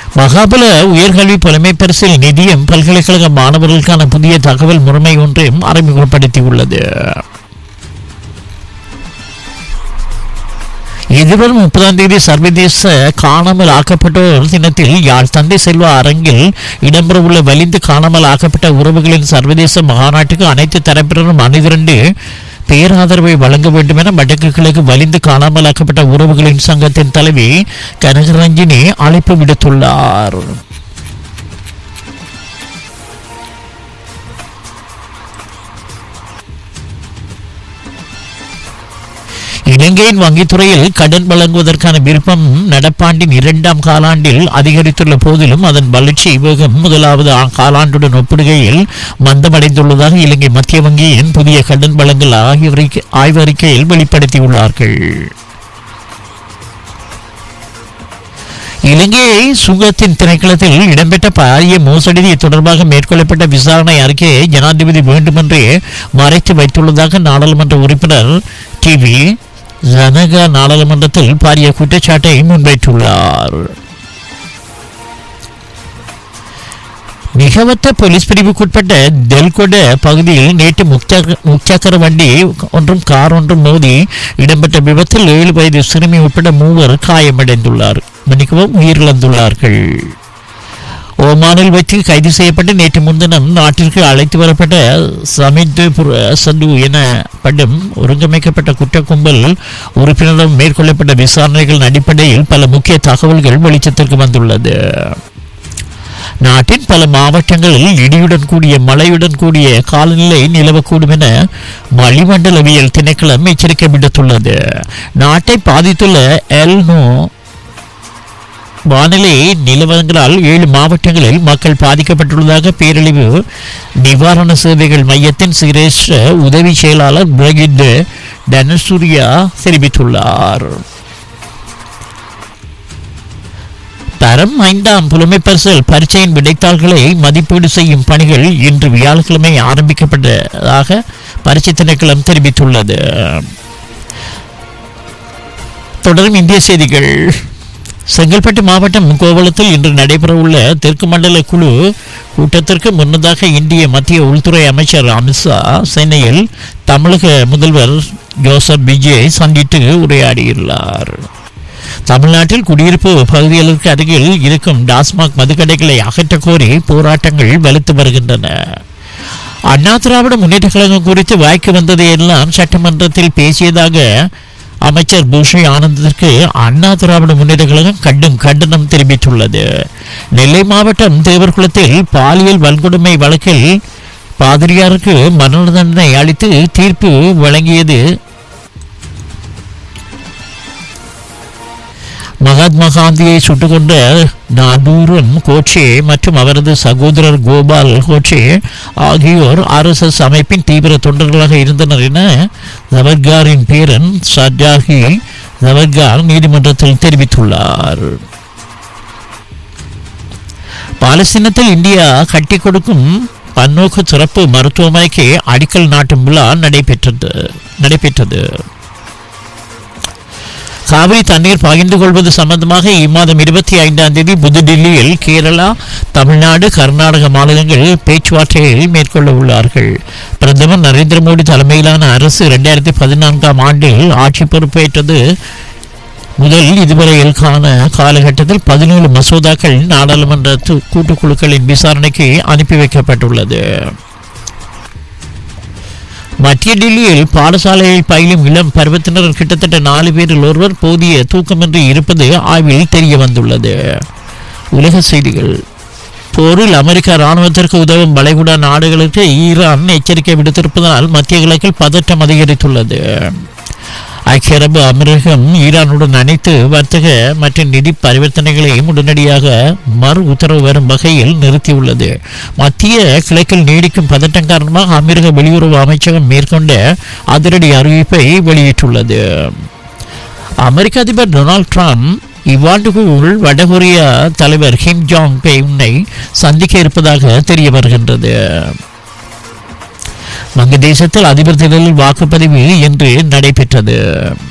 மகாபல உயர்கல்வி புலமை பரிசில் நிதியம் பல்கலைக்கழக மாணவர்களுக்கான புதிய தகவல் முறைமை ஒன்றையும் அறிமுகப்படுத்தியுள்ளது எதிர்வரும் முப்பதாம் தேதி சர்வதேச காணாமல் ஆக்கப்பட்டோர் தினத்தில் யாழ் தந்தை செல்வா அரங்கில் இடம்பெறவுள்ள வலிந்து காணாமல் ஆக்கப்பட்ட உறவுகளின் சர்வதேச மாநாட்டுக்கு அனைத்து தரப்பினரும் அணிதிரண்டு பேராதரவை வழங்க வேண்டும் என வடக்கு கிழக்கு வலிந்து காணாமல் ஆக்கப்பட்ட உறவுகளின் சங்கத்தின் தலைவி கனகரஞ்சினி அழைப்பு விடுத்துள்ளார் இலங்கையின் வங்கித்துறையில் கடன் வழங்குவதற்கான விருப்பம் நடப்பாண்டின் இரண்டாம் காலாண்டில் அதிகரித்துள்ள போதிலும் அதன் வளர்ச்சி வேகம் முதலாவது ஆ- காலாண்டுடன் ஒப்பிடுகையில் மந்தமடைந்துள்ளதாக இலங்கை மத்திய வங்கியின் புதிய கடன் வழங்கல் ஆகியவரை- ஆய்வறிக்கையில் வெளிப்படுத்தியுள்ளார்கள் இலங்கை சுங்கத்தின் திணைக்களத்தில் இடம்பெற்ற பாரிய மோசடி தொடர்பாக மேற்கொள்ளப்பட்ட விசாரணை அறிக்கையை ஜனாதிபதி வேண்டுமென்றே மறைத்து வைத்துள்ளதாக நாடாளுமன்ற உறுப்பினர் டிவி ஜனகா நாடாளுமன்றத்தில் பாரிய குற்றச்சாட்டை முன்வைத்துள்ளார் மிகவத்த போலீஸ் பிரிவுக்குட்பட்ட தெல்கொட பகுதியில் நேற்று முச்சக்கர முச்சக்கர வண்டி ஒன்றும் கார் ஒன்றும் மோதி இடம்பெற்ற விபத்தில் ஏழு வயது சிறுமி உட்பட மூவர் காயமடைந்துள்ளார் மன்னிக்கவும் உயிரிழந்துள்ளார்கள் ஓமானில் வைத்து கைது செய்யப்பட்டு நேற்று முன்தினம் நாட்டிற்கு அழைத்து வரப்பட்ட சமித் சந்து எனப்படும் ஒருங்கமைக்கப்பட்ட குற்ற கும்பல் உறுப்பினரிடம் மேற்கொள்ளப்பட்ட விசாரணைகளின் அடிப்படையில் பல முக்கிய தகவல்கள் வெளிச்சத்திற்கு வந்துள்ளது நாட்டின் பல மாவட்டங்களில் இடியுடன் கூடிய மழையுடன் கூடிய காலநிலை நிலவக்கூடும் என வளிமண்டலவியல் திணைக்களம் எச்சரிக்கை விடுத்துள்ளது நாட்டை பாதித்துள்ள எல்னோ வானிலை நிலவரங்களால் ஏழு மாவட்டங்களில் மக்கள் பாதிக்கப்பட்டுள்ளதாக பேரழிவு நிவாரண சேவைகள் மையத்தின் சிரேஷ்ட உதவி செயலாளர் பிரகித் தனசூரியா தெரிவித்துள்ளார் தரம் ஐந்தாம் புலமை பரிசல் பரீட்சையின் விடைத்தாள்களை மதிப்பீடு செய்யும் பணிகள் இன்று வியாழக்கிழமை ஆரம்பிக்கப்பட்டதாக பரீட்சை திணைக்களம் தெரிவித்துள்ளது தொடரும் இந்திய செய்திகள் செங்கல்பட்டு மாவட்டம் கோவளத்தில் இன்று நடைபெறவுள்ள தெற்கு மண்டல குழு கூட்டத்திற்கு முன்னதாக இந்திய மத்திய உள்துறை அமைச்சர் அமித்ஷா சென்னையில் தமிழக முதல்வர் ஜோசப் விஜய் சந்தித்து உரையாடியுள்ளார் தமிழ்நாட்டில் குடியிருப்பு பகுதிகளுக்கு அருகில் இருக்கும் டாஸ்மாக் மதுக்கடைகளை அகற்றக் கோரி போராட்டங்கள் வலுத்து வருகின்றன அண்ணா திராவிட முன்னேற்ற கழகம் குறித்து வாய்க்கு வந்ததையெல்லாம் சட்டமன்றத்தில் பேசியதாக அமைச்சர் பூஷி ஆனந்தத்திற்கு அண்ணா திராவிட முன்னேற்ற கழகம் கடும் கண்டனம் தெரிவித்துள்ளது நெல்லை மாவட்டம் தேவர்குளத்தில் பாலியல் வன்கொடுமை வழக்கில் பாதிரியாருக்கு மரண தண்டனை அளித்து தீர்ப்பு வழங்கியது மகாத்மா காந்தியை சுட்டுக் கொண்ட நாடூரன் கோட்சே மற்றும் அவரது சகோதரர் கோபால் கோட்சே ஆகியோர் ஆர்எஸ்எஸ் அமைப்பின் தீவிர தொண்டர்களாக இருந்தனர் என ஜவர்காரின் பேரன் சஜாகி ஜவர்கார் நீதிமன்றத்தில் தெரிவித்துள்ளார் பாலஸ்தீனத்தில் இந்தியா கட்டிக் கொடுக்கும் பன்னோக்கு சிறப்பு மருத்துவமனைக்கு அடிக்கல் நாட்டும் விழா நடைபெற்றது நடைபெற்றது காவிரி தண்ணீர் பகிர்ந்து கொள்வது சம்பந்தமாக இம்மாதம் இருபத்தி ஐந்தாம் தேதி புதுடில்லியில் கேரளா தமிழ்நாடு கர்நாடக மாநிலங்கள் பேச்சுவார்த்தைகள் மேற்கொள்ள உள்ளார்கள் பிரதமர் நரேந்திர மோடி தலைமையிலான அரசு இரண்டாயிரத்தி பதினான்காம் ஆண்டில் ஆட்சி பொறுப்பேற்றது முதல் இதுவரையில்கான காலகட்டத்தில் பதினேழு மசோதாக்கள் நாடாளுமன்ற து- கூட்டுக்குழுக்களின் விசாரணைக்கு அனுப்பி வைக்கப்பட்டுள்ளது மத்திய டெல்லியில் பாடசாலையில் பயிலும் இளம் பருவத்தினர் கிட்டத்தட்ட நாலு பேரில் ஒருவர் போதிய தூக்கமின்றி இருப்பது ஆய்வில் தெரிய வந்துள்ளது உலக செய்திகள் போரில் அமெரிக்க ராணுவத்திற்கு உதவும் வளைகுடா நாடுகளுக்கு ஈரான் எச்சரிக்கை விடுத்திருப்பதால் மத்திய கிழக்கில் பதட்டம் அதிகரித்துள்ளது ஐக்கிய அரபு அமீரகம் ஈரானுடன் அனைத்து வர்த்தக மற்றும் நிதி பரிவர்த்தனைகளையும் உடனடியாக மறு உத்தரவு வரும் வகையில் நிறுத்தியுள்ளது மத்திய கிழக்கில் நீடிக்கும் பதட்டம் காரணமாக அமீரக வெளியுறவு அமைச்சகம் மேற்கொண்ட அதிரடி அறிவிப்பை வெளியிட்டுள்ளது அமெரிக்க அதிபர் டொனால்ட் ட்ரம்ப் இவ்வாண்டுக்குள் வடகொரியா தலைவர் கிம் ஜாங் பெயுனை சந்திக்க இருப்பதாக தெரிய வருகின்றது வங்கதேசத்தில் அதிபர் தேர்தலில் வாக்குப்பதிவு இன்று நடைபெற்றது